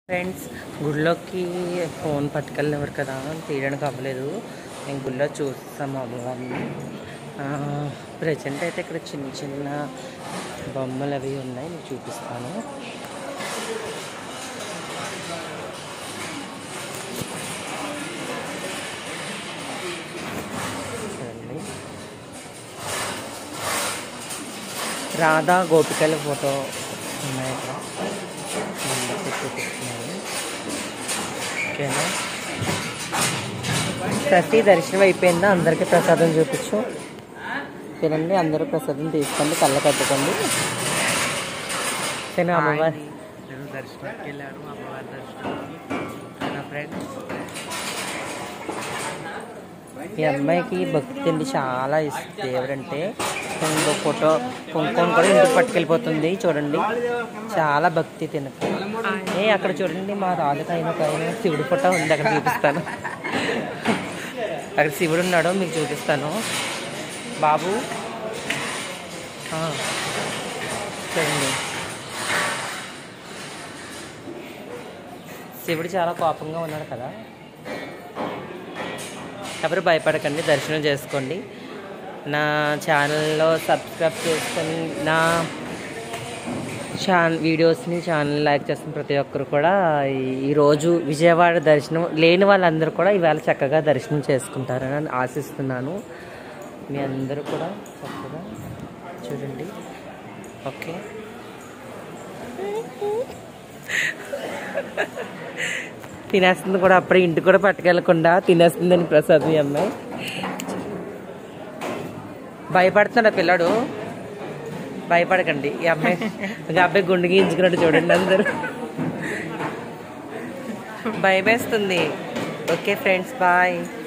friends గుడిలోకి phone పట్టుకెళ్ళినవారు కదా తీయడానికి అవ్వలేదు నేను గుడిలో చూస్తాము అమ్మవారిని ప్రజెంట్ అయితే ఇక్కడ చిన్న చిన్న బొమ్మలు అవి ఉన్నాయి నేను చూపిస్తాను చూడండి రాధా గోపికల ఫోటో ఉన్నాయి ఇక్కడ ముందుకు చూపిస్తున్నాను ఓకేనా ప్రతి దర్శనం అయిపోయిందా అందరికీ ప్రసాదం చూపించు తినండి అందరూ ప్రసాదం తీసుకోండి కళ్ళ కట్టుకోండి తిన అమ్మవారి నేను దర్శనానికి వెళ్ళాను అమ్మవారి దర్శనానికి నా ఫ్రెండ్స్ ఈ అమ్మాయికి భక్తి అండి చాలా ఇష్టం దేవుడంటే ఇంకో ఫోటో కుంకుమ కూడా ఇంటికి పట్టుకెళ్ళిపోతుంది చూడండి చాలా భక్తి తినకు ఏ అక్కడ చూడండి మా రాజుకైన పైన శివుడి ఫోటో ఉంది అక్కడ చూపిస్తాను అక్కడ శివుడు ఉన్నాడు మీకు చూపిస్తాను బాబు ఆ, చూడండి శివుడు చాలా కోపంగా ఉన్నాడు కదా ఎవరు భయపడకండి దర్శనం చేసుకోండి నా ఛానల్లో సబ్స్క్రైబ్ చేసుకొని నా ఛానల్ వీడియోస్ని ఛానల్ లైక్ చేస్తున్న ప్రతి ఒక్కరు కూడా ఈ- ఈరోజు విజయవాడ దర్శనం లేని వాళ్ళందరూ కూడా ఇవాళ చక్కగా దర్శనం చేసుకుంటారని ఆశిస్తున్నాను మీ అందరూ కూడా చక్కగా చూడండి ఓకే తినేస్తుంది కూడా అప్పుడే ఇంటికి కూడా పట్టుకెళ్ళకుండా తినేస్తుందని ప్రసాద్ ఈ అమ్మాయి భయపడుతున్నాడు ఆ పిల్లాడు భయపడకండి ఈ అమ్మాయి ఇంకా అబ్బాయి గుండె గీయించుకున్నట్టు చూడండి అందరూ భయమేస్తుంది ఓకే ఫ్రెండ్స్ బాయ్